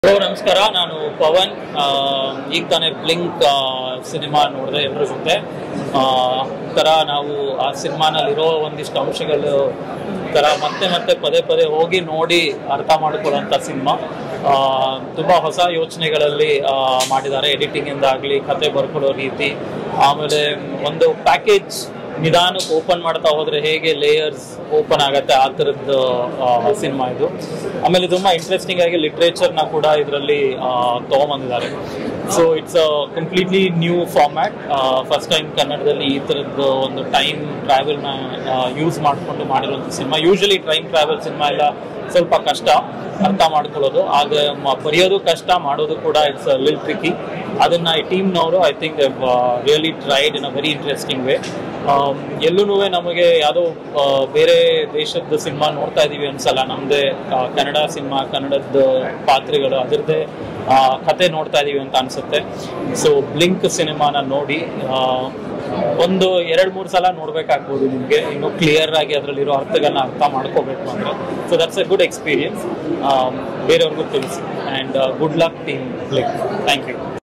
hello ನಮಸ್ಕಾರ ನಾನು ಪವನ್ ಆ, ಈಗ ತಾನೇ ಬ್ಲಿಂಕ್ ಸಿನಿಮಾ ನೋಡಿದೆ ಎಲ್ಲರ ಜೊತೆ ಆ, ಥರ ನಾವು ಆ ಸಿನಿಮಾನಲ್ಲಿರೋ ಒಂದಿಷ್ಟು ಅಂಶಗಳು ಥರ ಮತ್ತೆ ಮತ್ತೆ ಪದೇ ಪದೇ ಹೋಗಿ ನೋಡಿ ಅರ್ಥ ಮಾಡ್ಕೊಳ್ಳೋಂಥ ಸಿನಿಮಾ ತುಂಬ ಹೊಸ ಯೋಚನೆಗಳಲ್ಲಿ ಆ, ಮಾಡಿದ್ದಾರೆ ಎಡಿಟಿಂಗಿಂದ ಆಗಲಿ ಕತೆ ಬರ್ಕೊಳ್ಳೋ ರೀತಿ ಆಮೇಲೆ ಒಂದು ಪ್ಯಾಕೇಜ್ ನಿಧಾನಕ್ಕೆ ಓಪನ್ ಮಾಡ್ತಾ ಹೋದ್ರೆ ಹೇಗೆ ಲೇಯರ್ಸ್ ಓಪನ್ ಆಗತ್ತೆ ಆ ಥರದ್ದು ಸಿನಿಮಾ ಇದು ಆಮೇಲೆ ತುಂಬಾ ಇಂಟ್ರೆಸ್ಟಿಂಗ್ ಆಗಿ ಲಿಟ್ರೇಚರ್ನ ಕೂಡ ಇದರಲ್ಲಿ ತಗೊಂಬಂದಿದ್ದಾರೆ so it's a completely new format first time ಕನ್ನಡದಲ್ಲಿ ಈ ಥರದ್ದು ಒಂದು ಟೈಮ್ ಟ್ರಾವೆಲ್ನ ಯೂಸ್ ಮಾಡಿಕೊಂಡು ಮಾಡಿರುವಂಥ cinema usually time travel cinema ಎಲ್ಲ ಸ್ವಲ್ಪ ಕಷ್ಟ ಅರ್ಥ ಮಾಡ್ಕೊಳ್ಳೋದು ಆಗ ಮ- ಬರೆಯೋದು ಕಷ್ಟ ಮಾಡೋದು ಕೂಡ ಇಟ್ಸ್ ಲಿಲ್ ಟ್ರಿಕಿ ಅದನ್ನ ಈ ಟೀಮ್ನವರು I think really tried in a very interesting way ಎಲ್ಲೂ ನಮಗೆ ಯಾವುದೋ ಆ, ಬೇರೆ ದೇಶದ ಸಿನಿಮಾ ನೋಡ್ತಾ ಇದೀವಿ ಅನ್ಸಲ್ಲ ನಮ್ಮದೇ ಕನ್ನಡ ಸಿನಿಮಾ ಕನ್ನಡದ ಪಾತ್ರೆಗಳು ಅದರದ್ದೇ ಆ, ಕತೆ ನೋಡ್ತಾ ಇದೀವಿ ಅಂತ ಅನ್ಸುತ್ತೆ ಸೊ ಬ್ಲಿಂಕ್ ಸಿನಿಮಾನ ನೋಡಿ ಆ, ಒಂದು ಎರಡು ಮೂರು ಸಲ ನೋಡ್ಬೇಕಾಗ್ಬೋದು ನಿಮಗೆ ಇನ್ನು ಕ್ಲಿಯರ್ ಆಗಿ ಅದರಲ್ಲಿರೋ ಅರ್ಥಗಳನ್ನ ಅರ್ಥ ಮಾಡ್ಕೋಬೇಕು ಅಂದ್ರೆ so that's a good experience ಬೇರೆಯವ್ರಿಗೂ ತಿಳಿಸಿ and good luck team blink thank you